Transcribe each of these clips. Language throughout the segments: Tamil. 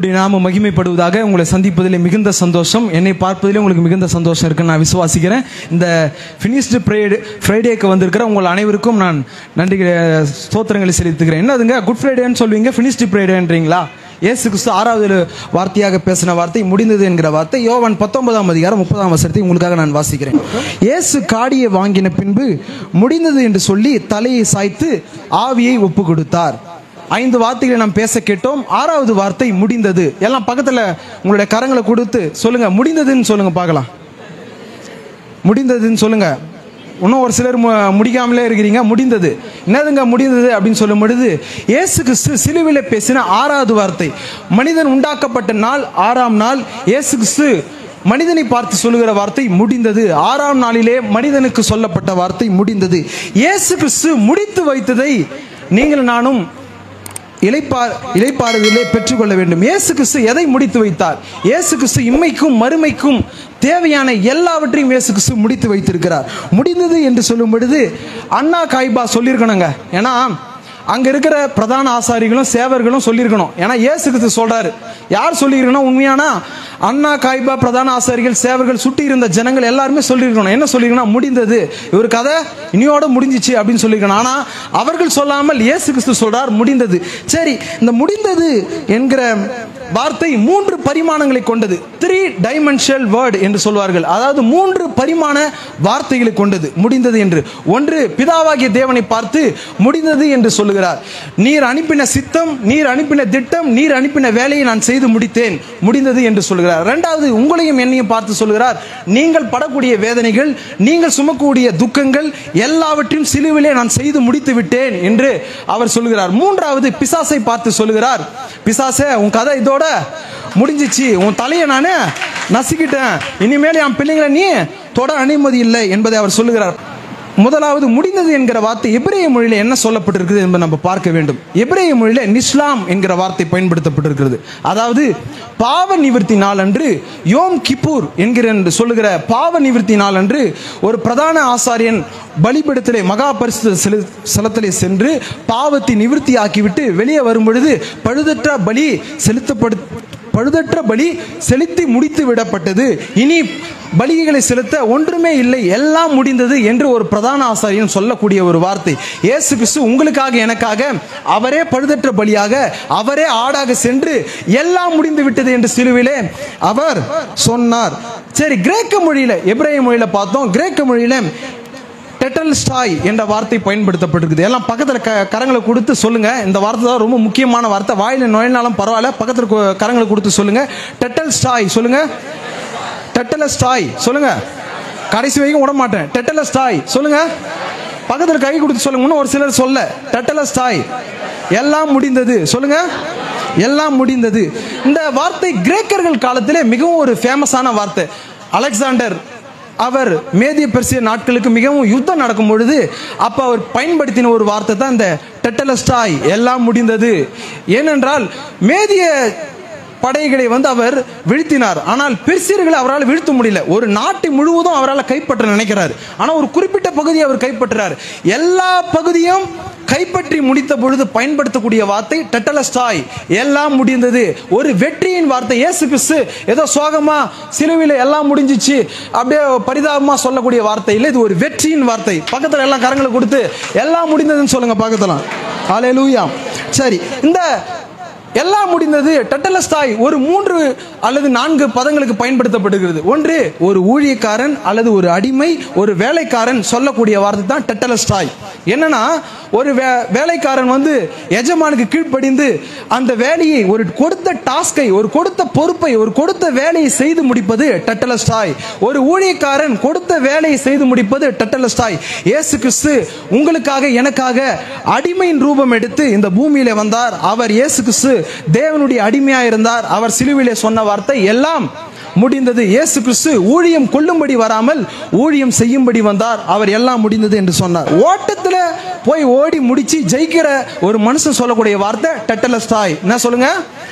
கர்த்தருடைய நாம மகிமைப்படுவதாக உங்களை சந்திப்பதிலே மிகுந்த சந்தோஷம் என்னை பார்ப்பதிலே உங்களுக்கு மிகுந்த சந்தோஷம் இருக்குன்னு நான் விசுவாசிக்கிறேன் இந்த ஃபினிஷ்டு ஃப்ரைடே ஃப்ரைடேக்கு வந்திருக்கிற உங்கள் அனைவருக்கும் நான் நன்றி ஸ்தோத்திரங்களை செலுத்துகிறேன் என்னதுங்க குட் ஃப்ரைடேன்னு சொல்லுவீங்க ஃபினிஷ்டு ஃப்ரைடேன்றீங்களா இயேசு கிறிஸ்து ஆறாவது வார்த்தையாக பேசின வார்த்தை முடிந்தது என்கிற வார்த்தை யோவான் பத்தொன்பதாம் அதிகாரம் முப்பதாம் வசனத்தை உங்களுக்காக நான் வாசிக்கிறேன் இயேசு காடியை வாங்கின பின்பு முடிந்தது என்று சொல்லி தலையை சாய்த்து ஆவியை ஒப்பு கொடுத்தார் ஐந்து வார்த்தைகளை நாம் பேச கேட்டோம் ஆறாவது வார்த்தை முடிந்தது எல்லாம் பக்கத்துல உங்களுடைய கரங்களை கொடுத்து சொல்லுங்க முடிந்ததுன்னு சொல்லுங்க பார்க்கலாம் முடிந்ததுன்னு சொல்லுங்க இன்னும் ஒரு சிலர் மு- முடிக்காமலே இருக்கிறீங்க முடிந்தது என்னதுங்க முடிந்தது அப்படின்னு சொல்லும் பொழுது இயேசு கிறிஸ்து சிலுவையில் பேசின ஆறாவது வார்த்தை மனிதன் உண்டாக்கப்பட்ட நாள் ஆறாம் நாள் இயேசு கிறிஸ்து மனிதனை பார்த்து சொல்லுகிற வார்த்தை முடிந்தது ஆறாம் நாளிலே மனிதனுக்கு சொல்லப்பட்ட வார்த்தை முடிந்தது இயேசு கிறிஸ்து முடித்து வைத்ததை நீங்கள் நானும் இளைப்பார் இளைப்பாறுதலே பெற்றுக்கொள்ள வேண்டும் இயேசு கிறிஸ்து எதை முடித்து வைத்தார் இயேசு கிறிஸ்து இம்மைக்கும் மறுமைக்கும் தேவையான எல்லாவற்றையும் இயேசு கிறிஸ்து முடித்து வைத்திருக்கிறார் முடிந்தது என்று சொல்லும் பொழுது அண்ணா காய்பா சொல்லியிருக்கணுங்க ஏன்னா அங்க இருக்கிற பிரதான ஆசாரிகளும் சேவர்களும் சொல்லியிருக்கணும் ஏன்னா இயேசு கிறிஸ்து சொல்றாரு யார் சொல்லியிருக்கணும் உண்மையானா அண்ணா காய்பா பிரதான ஆசாரிகள் சேவர்கள் சுட்டி இருந்த ஜனங்கள் எல்லாருமே சொல்லியிருக்கணும் என்ன சொல்லியிருக்கணும் முடிந்தது இவர் கதை இனியோட முடிஞ்சிச்சு அப்படின்னு சொல்லியிருக்கணும் ஆனா அவர்கள் சொல்லாமல் இயேசு கிறிஸ்து சொல்றார் முடிந்தது சரி இந்த முடிந்தது என்கிற வார்த்தை மூன்று பரிமாணங்களை கொண்டது த்ரீ டைமென்ஷனல் வேர்ட் என்று சொல்வார்கள் அதாவது மூன்று பரிமாண வார்த்தைகளை கொண்டது முடிந்தது என்று ஒன்று பிதாவாகிய தேவனை பார்த்து முடிந்தது என்று சொல்லுகிறார் நீர் அனுப்பின சித்தம் நீர் அனுப்பின திட்டம் நீர் அனுப்பின வேலையை நான் செய்து முடித்தேன் முடிந்தது என்று சொல்லுகிறார் இரண்டாவது உங்களையும் என்னையும் பார்த்து சொல்லுகிறார் நீங்கள் படக்கூடிய வேதனைகள் நீங்கள் சுமக்கக்கூடிய துக்கங்கள் எல்லாவற்றையும் சிலுவிலே நான் செய்து முடித்து விட்டேன் என்று அவர் சொல்லுகிறார் மூன்றாவது பிசாசை பார்த்து சொல்லுகிறார் பிசாசே உன் கதை இதோட முடிஞ்சிச்சு உன் தலையை நான் நசுக்கிட்டேன் இனிமேல் என் பிள்ளைங்களை நீ தொட அனுமதி இல்லை என்பதை அவர் சொல்லுகிறார் முதலாவது முடிந்தது என்கிற வார்த்தை எபிரேய மொழியில என்ன சொல்லப்பட்டிருக்கிறது என்பதை நம்ம பார்க்க வேண்டும் எபிரேய மொழியில நிஸ்லாம் என்கிற வார்த்தை பயன்படுத்தப்பட்டிருக்கிறது அதாவது பாவ நிவர்த்தி நாள் அன்று யோம் கிப்பூர் என்கிற என்று சொல்லுகிற பாவ நிவர்த்தி நாள் அன்று ஒரு பிரதான ஆசாரியன் பலிபீடத்திலே மகா பரிசு ஸ்தலத்திலே சென்று பாவத்தை நிவர்த்தி ஆக்கிவிட்டு வெளியே வரும் பொழுது பழுதற்ற பலி செலுத்தப்படு பழுதற்ற பலி செலுத்தி முடித்து விடப்பட்டது இனி பலிகளை செலுத்த ஒன்றுமே இல்லை எல்லாம் முடிந்தது என்று ஒரு பிரதான ஆசாரியன் சொல்லக்கூடிய ஒரு வார்த்தை இயேசு கிறிஸ்து உங்களுக்காக எனக்காக அவரே பழுதற்ற பலியாக அவரே ஆடாக சென்று எல்லாம் முடிந்து விட்டது என்று சிலுவிலே அவர் சொன்னார் சரி கிரேக்க மொழியில எபிரேய மொழியில பார்த்தோம் கிரேக்க மொழியில டெட்டல் ஸ்டாய் என்ற வார்த்தை பயன்படுத்தப்பட்டிருக்குது எல்லாம் பக்கத்தில் க கரங்களை கொடுத்து சொல்லுங்க இந்த வார்த்தை தான் ரொம்ப முக்கியமான வார்த்தை வாயில நுழைனாலும் பரவாயில்ல பக்கத்தில் கு- கரங்களை கொடுத்து சொல்லுங்க டெட்டல் ஸ்டாய் சொல்லுங்க டெட்டல ஸ்டாய் சொல்லுங்க கடைசி வரைக்கும் விட மாட்டேன் டெட்டல ஸ்டாய் சொல்லுங்க பக்கத்தில் கை கொடுத்து சொல்லுங்க இன்னும் ஒரு சிலர் சொல்ல டெட்டல ஸ்டாய் எல்லாம் முடிந்தது சொல்லுங்க எல்லாம் முடிந்தது இந்த வார்த்தை கிரேக்கர்கள் காலத்திலே மிகவும் ஒரு ஃபேமஸான வார்த்தை அலெக்சாண்டர் அவர் மேதிய பெர்சிய நாட்களுக்கு மிகவும் யுத்தம் நடக்கும் பொழுது அப்ப அவர் பயன்படுத்தின ஒரு வார்த்தை தான் இந்த டெட்டலஸ்டாய் எல்லாம் முடிந்தது ஏனென்றால் மேதிய படைகளை வந்து அவர் வீழ்த்தினார் ஆனால் பெர்சியர்களை அவரால் வீழ்த்த முடியல ஒரு நாட்டை முழுவதும் அவரால் கைப்பற்ற நினைக்கிறார் ஆனால் ஒரு குறிப்பிட்ட பகுதியை அவர் கைப்பற்றுறார் எல்லா பகுதியும் கைப்பற்றி முடித்த பொழுது பயன்படுத்தக்கூடிய வார்த்தை டெட்டலஸ்டாய் எல்லாம் முடிந்தது ஒரு வெற்றியின் வார்த்தை இயேசு கிறிஸ்து ஏதோ சோகமா சிலுவையில் எல்லாம் முடிஞ்சிச்சு அப்படியே பரிதாபமா சொல்லக்கூடிய வார்த்தை இல்லை இது ஒரு வெற்றியின் வார்த்தை பக்கத்துல எல்லாம் கரங்களை கொடுத்து எல்லாம் முடிந்ததுன்னு சொல்லுங்க பக்கத்துல ஹalleluya சரி இந்த எல்லாம் முடிந்தது டட்டலஸ்தாய் ஒரு மூன்று அல்லது நான்கு பதங்களுக்கு பயன்படுத்தப்படுகிறது ஒன்று ஒரு ஊழியக்காரன் அல்லது ஒரு அடிமை ஒரு வேலைக்காரன் சொல்லக்கூடிய வார்த்தை தான் டட்டலஸ்டாய் என்னன்னா ஒரு வே- வேலைக்காரன் வந்து எஜமானுக்கு கீழ்ப்படிந்து அந்த வேலையை ஒரு கொடுத்த டாஸ்கை ஒரு கொடுத்த பொறுப்பை ஒரு கொடுத்த வேலையை செய்து முடிப்பது டட்டலஸ்டாய் ஒரு ஊழியக்காரன் கொடுத்த வேலையை செய்து முடிப்பது டட்டலஸ்டாய் இயேசு கிறிஸ்து உங்களுக்காக எனக்காக அடிமையின் ரூபம் எடுத்து இந்த பூமியில வந்தார் அவர் இயேசு கிறிஸ்து தேவனுடைய அடிமையா இருந்தார் அவர் சிலுவிலே சொன்ன வார்த்தை எல்லாம் முடிந்தது இயேசு கிறிஸ்து ஊழியம் கொள்ளும்படி வராமல் ஊழியம் செய்யும்படி வந்தார் அவர் எல்லாம் முடிந்தது என்று சொன்னார் ஓட்டத்துல போய் ஓடி முடிச்சு ஜெயிக்கிற ஒரு மனுஷன் சொல்லக்கூடிய வார்த்தை டெட்டலஸ்டாய் என்ன சொல்லுங்க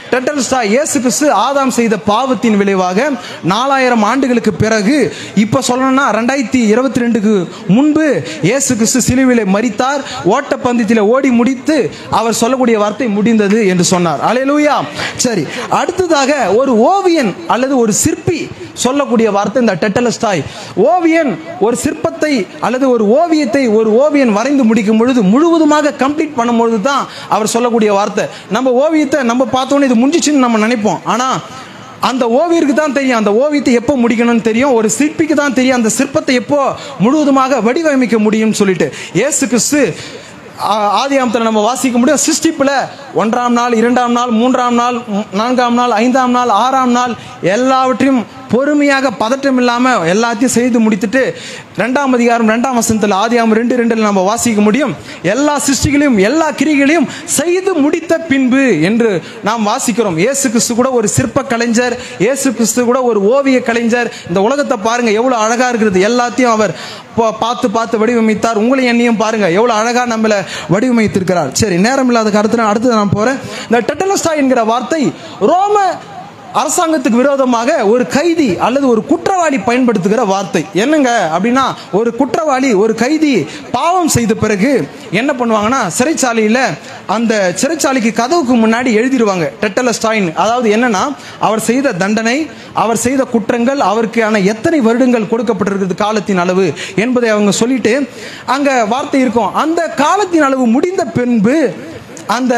டெட்டல்ஸ்டா இயேசு கிறிஸ்து ஆதாம் செய்த பாவத்தின் விளைவாக நாலாயிரம் ஆண்டுகளுக்கு பிறகு இப்போ சொல்லணும்னா ரெண்டாயிரத்தி இருபத்தி ரெண்டுக்கு முன்பு இயேசு கிறிஸ்து சிலுவிலே மரித்தார் ஓட்டப்பந்தயத்தில் ஓடி முடித்து அவர் சொல்லக்கூடிய வார்த்தை முடிந்தது என்று சொன்னார் அலையலூயா சரி அடுத்ததாக ஒரு ஓவியன் அல்லது ஒரு சிற்பி சொல்லக்கூடிய வார்த்தை இந்த டெட்டலஸ்டாய் ஓவியன் ஒரு சிற்பத்தை அல்லது ஒரு ஓவியத்தை ஒரு ஓவியன் வரைந்து முடிக்கும் பொழுது முழுவதுமாக கம்ப்ளீட் பண்ணும்பொழுது தான் அவர் சொல்லக்கூடிய வார்த்தை நம்ம ஓவியத்தை நம்ம பார்த்தோன்னே இது முடிஞ்சிச்சுன்னு நம்ம நினைப்போம் ஆனால் அந்த ஓவியருக்கு தான் தெரியும் அந்த ஓவியத்தை எப்போ முடிக்கணும்னு தெரியும் ஒரு சிற்பிக்கு தான் தெரியும் அந்த சிற்பத்தை எப்போ முழுவதுமாக வடிவமைக்க முடியும்னு சொல்லிட்டு இயேசு கிறிஸ்து ஆ- ஆதியாமத்தில் நம்ம வாசிக்க முடியும் சிருஷ்டிப்பில் ஒன்றாம் நாள் இரண்டாம் நாள் மூன்றாம் நாள் ம், நான்காம் நாள் ஐந்தாம் நாள் ஆறாம் நாள் எல்லாவற்றையும் பொறுமையாக பதட்டம் இல்லாமல் எல்லாத்தையும் செய்து முடித்துட்டு ரெண்டாம் அதிகாரம் ரெண்டாம் வசனத்தில் ஆதியாகம் ரெண்டு ரெண்டில் நம்ம வாசிக்க முடியும் எல்லா சிருஷ்டிகளையும் எல்லா கிரிகளையும் செய்து முடித்த பின்பு என்று நாம் வாசிக்கிறோம் இயேசு கிறிஸ்து கூட ஒரு சிற்ப கலைஞர் இயேசு கிறிஸ்து கூட ஒரு ஓவிய கலைஞர் இந்த உலகத்தை பாருங்க எவ்வளவு அழகா இருக்கிறது எல்லாத்தையும் அவர் பா- பார்த்து பார்த்து வடிவமைத்தார் உங்களை என்னையும் பாருங்க எவ்வளவு அழகா நம்மள வடிவமைத்திருக்கிறார் சரி நேரம் இல்லாத கருத்து அடுத்து நான் போறேன் இந்த டெட்டலஸ்டா என்கிற வார்த்தை ரோம அரசாங்கத்துக்கு விரோதமாக ஒரு கைதி அல்லது ஒரு குற்றவாளி பயன்படுத்துகிற வார்த்தை என்னங்க அப்படின்னா ஒரு குற்றவாளி ஒரு கைதி பாவம் செய்த பிறகு என்ன பண்ணுவாங்கன்னா சிறைச்சாலையில் அந்த சிறைச்சாலைக்கு கதவுக்கு முன்னாடி எழுதிடுவாங்க டெட்டலஸ்டாயின் அதாவது என்னன்னா அவர் செய்த தண்டனை அவர் செய்த குற்றங்கள் அவருக்கான எத்தனை வருடங்கள் கொடுக்கப்பட்டிருக்கிறது காலத்தின் அளவு என்பதை அவங்க சொல்லிட்டு அங்க வார்த்தை இருக்கும் அந்த காலத்தின் அளவு முடிந்த பின்பு அந்த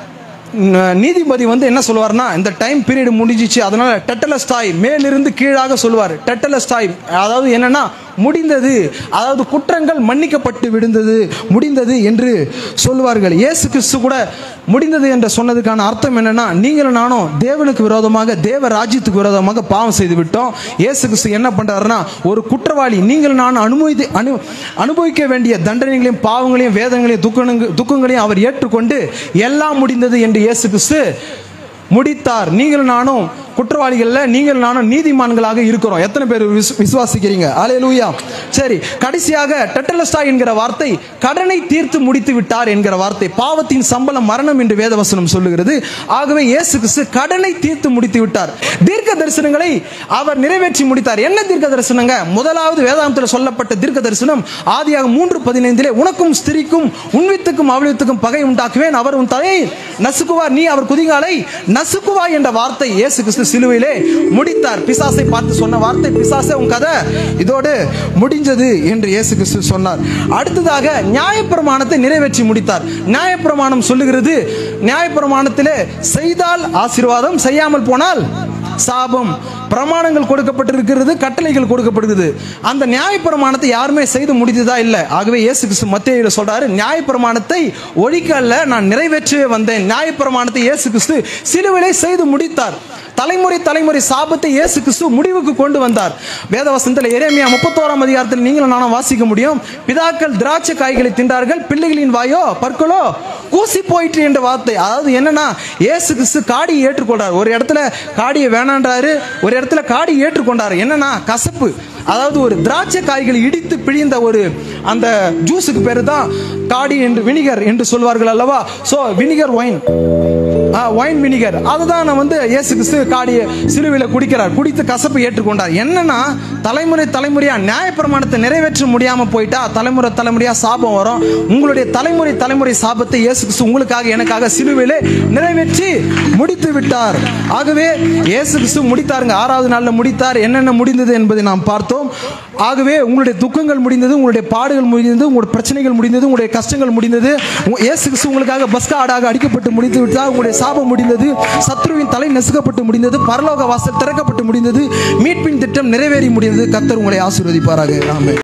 ந- நீதிபதி வந்து என்ன சொல்லுவார்னா இந்த டைம் பீரியட் முடிஞ்சிச்சு அதனால டெட்டலஸ்டாய் மேலிருந்து கீழாக சொல்லுவார் டெட்டலஸ்டாய் அதாவது என்னன்னா முடிந்தது அதாவது குற்றங்கள் மன்னிக்கப்பட்டு விடுந்தது முடிந்தது என்று சொல்லுவார்கள் இயேசு கிறிஸ்து கூட முடிந்தது என்று சொன்னதுக்கான அர்த்தம் என்னன்னா நீங்களும் நானும் தேவனுக்கு விரோதமாக தேவ ராஜ்யத்துக்கு விரோதமாக பாவம் செய்து விட்டோம் இயேசு கிறிஸ்து என்ன பண்றாருன்னா ஒரு குற்றவாளி நீங்களும் நானும் அனுமதி அனு அனுபவிக்க வேண்டிய தண்டனைகளையும் பாவங்களையும் வேதங்களையும் துக்கணங்க துக்கங்களையும் அவர் ஏற்றுக்கொண்டு எல்லாம் முடிந்தது என்று இயேசு கிறிஸ்து முடித்தார் நீங்களும் நானும் குற்றவாளிகள்ல நீங்கள் நானும் நீதிமான்களாக இருக்கிறோம் எத்தனை பேர் விஸ்- விசுவாசிக்கிறீங்க அலையலூயா சரி கடைசியாக டெட்டலஸ்டா என்கிற வார்த்தை கடனை தீர்த்து முடித்து விட்டார் என்கிற வார்த்தை பாவத்தின் சம்பளம் மரணம் என்று வேதவசனம் சொல்லுகிறது ஆகவே இயேசு கிறிஸ்து கடனை தீர்த்து முடித்து விட்டார் தீர்க்க தரிசனங்களை அவர் நிறைவேற்றி முடித்தார் என்ன தீர்க்க தரிசனங்க முதலாவது வேதாந்தத்தில் சொல்லப்பட்ட தீர்க்க தரிசனம் ஆதியாக மூன்று பதினைந்திலே உனக்கும் ஸ்திரிக்கும் உன்வித்துக்கும் அவளித்துக்கும் பகை உண்டாக்குவேன் அவர் உன் தலையை நசுக்குவார் நீ அவர் குதிகாலை நசுக்குவாய் என்ற வார்த்தை இயேசு கிறிஸ்து சிலுவையிலே முடித்தார் பிசாசை பார்த்து சொன்ன வார்த்தை பிசாசே உன் கதை இதோடு முடிஞ்சது என்று இயேசு கிறிஸ்து சொன்னார் அடுத்ததாக நியாயப்பிரமாணத்தை நிறைவேற்றி முடித்தார் நியாயப்பிரமாணம் சொல்லுகிறது நியாயப்பிரமாணத்திலே செய்தால் ஆசீர்வாதம் செய்யாமல் போனால் சாபம் பிரமாணங்கள் கொடுக்கப்பட்டிருக்கிறது கட்டளைகள் கொடுக்கப்படுகிறது அந்த நியாயப்பிரமாணத்தை யாருமே செய்து முடித்ததா இல்லை ஆகவே இயேசு கிறிஸ்து மத்தியில் சொல்றாரு நியாயப்பிரமாணத்தை ஒழிக்கல்ல நான் நிறைவேற்றவே வந்தேன் நியாயப்பிரமாணத்தை இயேசு கிறிஸ்து சிலுவிலை செய்து முடித்தார் தலைமுறை தலைமுறை சாபத்தை இயேசு கிறிஸ்து முடிவுக்கு கொண்டு வந்தார் வேதவசனத்தில் எரேமியா முப்பத்தோராம் அதிகாரத்தில் நீங்களும் நானும் வாசிக்க முடியும் பிதாக்கள் திராட்சை காய்களை தின்றார்கள் பிள்ளைகளின் வாயோ பற்களோ கூசி போயிற்று என்ற வார்த்தை அதாவது என்னன்னா இயேசு கிறிஸ்து காடியை ஏற்றுக்கொண்டார் ஒரு இடத்துல காடியை வேணான்றாரு ஒரு இடத்துல காடி ஏற்றுக்கொண்டார் என்னன்னா கசப்பு அதாவது ஒரு திராட்சை காய்களை இடித்து பிழிந்த ஒரு அந்த ஜூஸுக்கு பேரு தான் காடி என்று வினிகர் என்று சொல்வார்கள் அல்லவா so vinegar wine wine vinegar அதுதான் நான் வந்து இயேசு கிறிஸ்து காடியை சிலுவையில் குடிக்கிறார் குடித்து கசப்பு ஏற்றுக்கொண்டார் என்னன்னா தலைமுறை தலைமுறையா நியாயப்பிரமாணத்தை நிறைவேற்ற முடியாம போயிட்டா தலைமுறை தலைமுறையா சாபம் வரும் உங்களுடைய தலைமுறை தலைமுறை சாபத்தை இயேசு கிறிஸ்து உங்களுக்காக எனக்காக சிலுவையிலே நிறைவேற்றி முடித்து விட்டார் ஆகவே இயேசு கிறிஸ்து முடித்தாருங்க ஆறாவது நாள்ல முடித்தார் என்னென்ன முடிந்தது என்பதை நாம் பார்த்தோம் ஆகவே உங்களுடைய துக்கங்கள் முடிந்தது உங்களுடைய பாடுகள் முடிந்தது உங்களுடைய பிரச்சனைகள் முடிந்தது உங்களுடைய கஷ்டங்கள் முடிந்தது உங்க- இயேசு கிறிஸ்து உங்களுக்காக பஸ்கா ஆடாக அடிக்கப்பட்டு முடித்து விட்டார் உங்களுடைய சாபம் முடிந்தது சத்ருவின் தலை நசுக்கப்பட்டு முடிந்தது பரலோக வாசல் திறக்கப்பட்டு முடிந்தது மீட்பின் திட்டம் நிறைவேறி முடிந்தது கத்தர் உங்களை ஆசீர்வதிப்பாராக ஆமென்